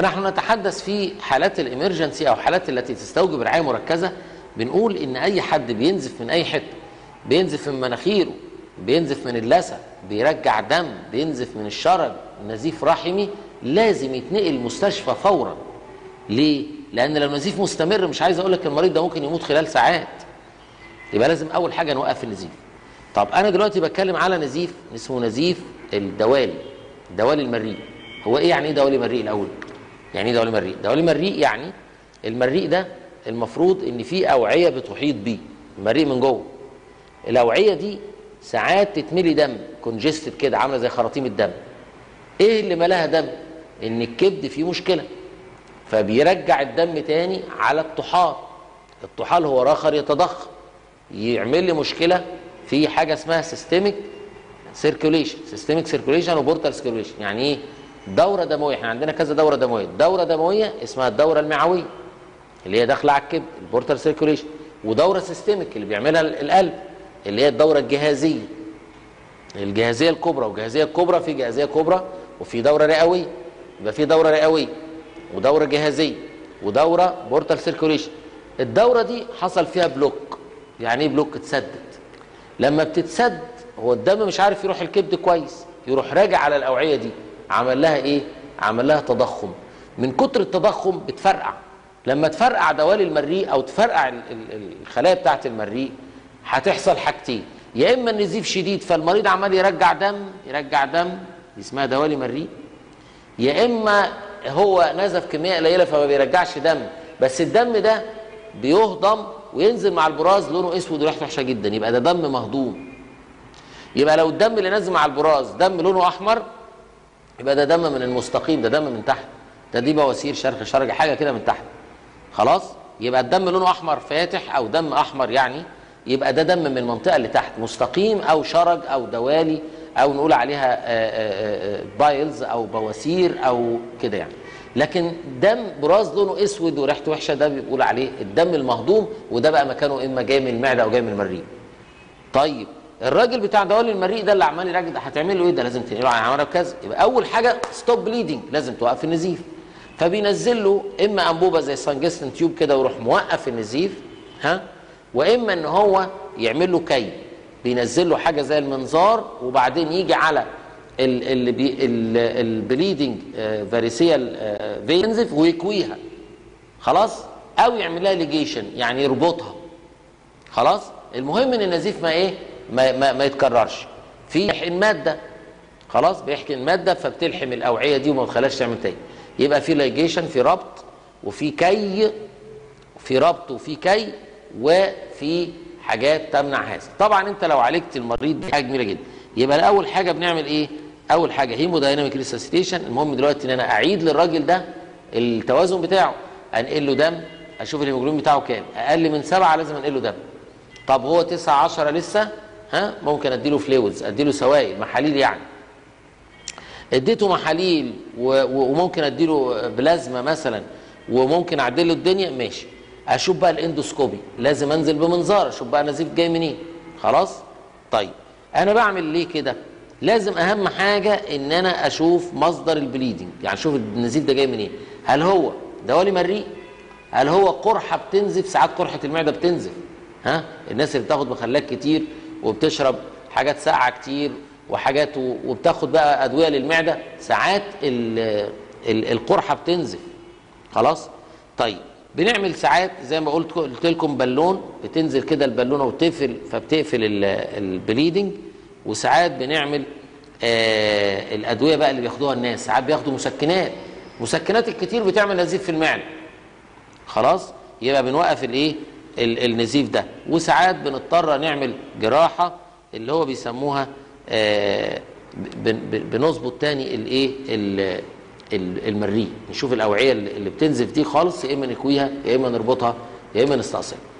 نحن نتحدث في حالات الامرجنسي او حالات التي تستوجب رعايه مركزه بنقول ان اي حد بينزف من اي حته بينزف من مناخيره بينزف من اللثه بيرجع دم بينزف من الشرج نزيف رحمي لازم يتنقل المستشفى فورا ليه لان لو نزيف مستمر مش عايز اقول لك المريض ده ممكن يموت خلال ساعات يبقى لازم اول حاجه نوقف النزيف طب انا دلوقتي بتكلم على نزيف اسمه نزيف الدوالي دوالي المريء هو ايه يعني ايه دوالي مريء الاول يعني ايه دوالي مريء دوالي مريء يعني المريء ده المفروض ان في اوعيه بتحيط بيه المريء من جوه الاوعيه دي ساعات تتملي دم كونجستد كده عامله زي خراطيم الدم ايه اللي ملاها دم ان الكبد فيه مشكله فبيرجع الدم تاني على الطحال الطحال هو راخر يتضخم يعمل لي مشكله في حاجه اسمها سيستميك سيركيوليشن سيستميك سيركيوليشن وبورتال سيركيوليشن يعني ايه دوره دمويه احنا عندنا كذا دوره دمويه دوره دمويه اسمها الدوره المعويه اللي هي داخله على الكبد البورتال سيركيوليشن ودوره سيستميك اللي بيعملها القلب اللي هي الدوره الجهازيه الجهازيه الكبرى والجهازيه الكبرى في جهازيه كبرى وفي دوره رئويه يبقى في دوره رئويه ودوره جهازيه ودوره بورتال سيركيوليشن الدوره دي حصل فيها بلوك يعني ايه بلوك اتسدد لما بتتسد هو الدم مش عارف يروح الكبد كويس يروح راجع على الاوعيه دي عمل لها ايه عمل لها تضخم من كتر التضخم بتفرقع لما تفرقع دوالي المريء او تفرقع ال- ال- الخلايا بتاعه المريء هتحصل حاجتين يا اما النزيف شديد فالمريض عمال يرجع دم يرجع دم دي اسمها دوالي مريء يا اما هو نزف كميه قليله فما بيرجعش دم بس الدم ده بيهضم وينزل مع البراز لونه اسود وريحته وحشه جدا يبقى ده دم مهضوم يبقى لو الدم اللي نازل مع البراز دم لونه احمر يبقى ده دم من المستقيم ده دم من تحت ده دي بواسير شرخ شرج حاجه كده من تحت خلاص يبقى الدم لونه احمر فاتح او دم احمر يعني يبقى ده دم من المنطقه اللي تحت مستقيم او شرج او دوالي او نقول عليها آه، آه، آه، بايلز او بواسير او كده يعني لكن دم براز لونه اسود وريحته وحشه ده بيقول عليه الدم المهضوم وده بقى مكانه اما جاي من المعده او جاي من المريء طيب الراجل بتاع دوالي المريء ده اللي عمال يراجع ده هتعمل له ايه ده لازم تنقله على عماره بكذا يبقى اول حاجه ستوب بليدنج لازم توقف النزيف فبينزل له اما انبوبه زي السانجستن تيوب كده ويروح موقف النزيف ها واما ان هو يعمل له كي بينزل له حاجه زي المنظار وبعدين يجي على ال- اللي بي البليدنج فاريسيال فين ينزف ويكويها خلاص او يعمل لها ليجيشن يعني يربطها خلاص المهم ان النزيف ما ايه ما, ما, ما يتكررش في يحقن ماده خلاص بيحقن ماده فبتلحم الاوعيه دي وما بتخليهاش تعمل تاني يبقى في ليجيشن في ربط وفي كي في ربط وفي كي وفي حاجات تمنع هذا طبعا انت لو عالجت المريض دي حاجه جميله جدا يبقى اول حاجه بنعمل ايه اول حاجه هيمودايناميك ريسسيتيشن المهم دلوقتي ان انا اعيد للراجل ده التوازن بتاعه انقل له دم اشوف الهيموجلوبين بتاعه كام اقل من سبعة لازم انقل له دم طب هو 9 10 لسه ها ممكن اديله فلويدز اديله سوائل محاليل يعني اديته محاليل و- و- وممكن اديله بلازما مثلا وممكن اعدل له الدنيا ماشي اشوف بقى الاندوسكوبي لازم انزل بمنظار اشوف بقى النزيف جاي منين خلاص طيب انا بعمل ليه كده لازم اهم حاجه ان انا اشوف مصدر البليدنج يعني اشوف النزيف ده جاي منين هل هو دوالي مريء هل هو قرحه بتنزف ساعات قرحه المعده بتنزف ها الناس اللي بتاخد مخلات كتير وبتشرب حاجات ساقعه كتير وحاجات و- وبتاخد بقى ادويه للمعده ساعات ال- ال- القرحه بتنزف خلاص طيب بنعمل ساعات زي ما قلت قلت لكم بالون بتنزل كده البالونه وتقفل فبتقفل ال- البليدنج وساعات بنعمل آه الادويه بقى اللي بياخدوها الناس ساعات بياخدوا مسكنات مسكنات الكتير بتعمل نزيف في المعده خلاص يبقى بنوقف الايه ال- النزيف ده وساعات بنضطر نعمل جراحه اللي هو بيسموها آه، بن- بن- بنظبط تاني الايه ال- ال- المريء نشوف الاوعيه اللي اللي بتنزف دي خالص يا اما نكويها يا اما نربطها يا اما نستأصلها